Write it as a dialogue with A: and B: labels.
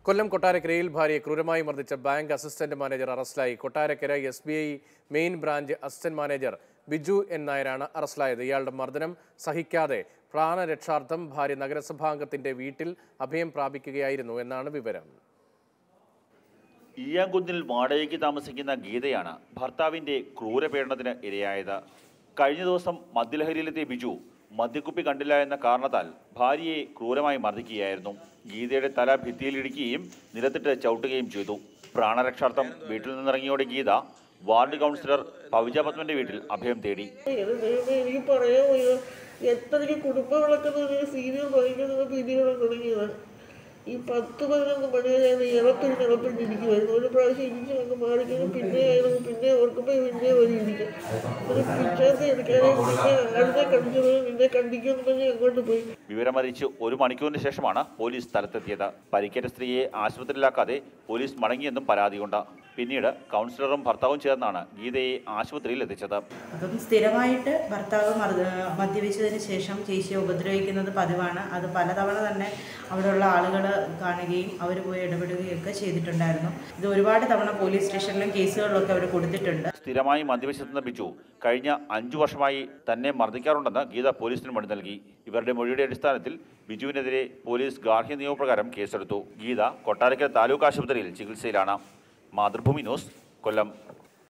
A: കൊല്ലം കൊട്ടാരക്കരയിൽ ഭാര്യയെ ക്രൂരമായി മർദ്ദിച്ച ബാങ്ക് അസിസ്റ്റന്റ് മാനേജർ അറസ്റ്റിലായി Kottarakkara S B I main branch assistant manager Biju N നായരാണ് അറസ്റ്റിലായത് ഇയാളുടെ മർദ്ദനം സഹിക്കാതെ പ്രാണരക്ഷാർത്ഥം ഭാര്യ നഗരസഭാംഗത്തിന്റെ വീട്ടിൽ അഭയം പ്രാപിക്കുകയായിരുന്നു എന്നാണ് വിവരം
B: ഈയാങ്കുന്നിൽ വാടകയ്ക്ക് താമസിക്കുന്ന ഗീതയാണ് ഭർത്താവിന്റെ ക്രൂരപീഡനത്തിന് ഇരയായത് കഴിഞ്ഞ ദിവസം മദ്യലഹരിയിലെത്തിയ ബിജു മദ്യക്കുപ്പി കണ്ടില്ല എന്ന കാരണത്താൽ ഭാര്യയെ ക്രൂരമായി മർദ്ദിക്കുകയായിരുന്നു ഗീതയുടെ തല ഭിത്തിയിലിടിക്കുകയും നിലത്തിട്ട് ചവിട്ടുകയും ചെയ്തു പ്രാണരക്ഷാർത്ഥം വീട്ടിൽ നിന്നിറങ്ങിയോടെ ഗീത വാർഡ് കൗൺസിലർ പവിജ പത്മന്റെ വീട്ടിൽ അഭയം തേടി
C: ഇത് ദൈവമേ എനിക്ക് പറയാൻ വയ്യ എത്രയ്ക്ക് കുടുംബം വിളക്കുന്ന ഒരു സീരിയൽ ഭയങ്കര രീതികളെ തുടങ്ങിയതാണ് ഈ പത്ത് പതിനൊന്ന് മണി വരെ ഞാൻ ഇളപ്പിൽ ഇളപ്പിട്ടിരിക്കുമായിരുന്നു ഒരു പ്രാവശ്യം ഇരിച്ച് അങ്ങ് മാറിക്കഴിഞ്ഞ് പിന്നെ ആയിരുന്നു പിന്നെ ഓർക്കുമ്പോൾ പിന്നെ വരി ഇരിക്കും ഒരു പിച്ചാത്തി എടുക്കാതെ പിന്നെ ആരുടെ കണ്ടിച്ചത് നിന്നെ കണ്ടിക്കുമെന്ന് പറഞ്ഞ് അങ്ങോട്ട് പോയി
B: വിവരമറിയിച്ച് ഒരു മണിക്കൂറിന് ശേഷമാണ് പോലീസ് സ്ഥലത്തെത്തിയത് പരിക്കേറ്റ സ്ത്രീയെ ആശുപത്രിയിലാക്കാതെ പോലീസ് മടങ്ങിയെന്നും പരാതിയുണ്ട് പിന്നീട് കൗൺസിലറും ഭർത്താവും ചേർന്നാണ് ഗീതയെ ആശുപത്രിയിൽ എത്തിച്ചത്
D: അപ്പം സ്ഥിരമായിട്ട് ഭർത്താവ് മർദ്ദ മദ്യപിച്ചതിന് ശേഷം ചേച്ചിയെ ഉപദ്രവിക്കുന്നത് പതിവാണ് അത് പലതവണ തന്നെ അവിടെയുള്ള ആളുകൾ കാണുകയും അവർ പോയി ഇടപെടുകയൊക്കെ ചെയ്തിട്ടുണ്ടായിരുന്നു ഇത് ഒരുപാട് തവണ പോലീസ് സ്റ്റേഷനിലും കേസുകളിലൊക്കെ അവർ കൊടുത്തിട്ടുണ്ട്
B: സ്ഥിരമായി മദ്യപിച്ചെത്തുന്ന ബിജു കഴിഞ്ഞ അഞ്ചു വർഷമായി തന്നെ മർദ്ദിക്കാറുണ്ടെന്ന് ഗീത പോലീസിന് മൊഴി നൽകി ഇവരുടെ മൊഴിയുടെ അടിസ്ഥാനത്തിൽ ബിജുവിനെതിരെ പോലീസ് ഗാർഹ്യ നിയമപ്രകാരം കേസെടുത്തു ഗീത കൊട്ടാരക്കര താലൂക്ക് ആശുപത്രിയിൽ ചികിത്സയിലാണ് മാതൃഭൂമി ന്യൂസ് കൊല്ലം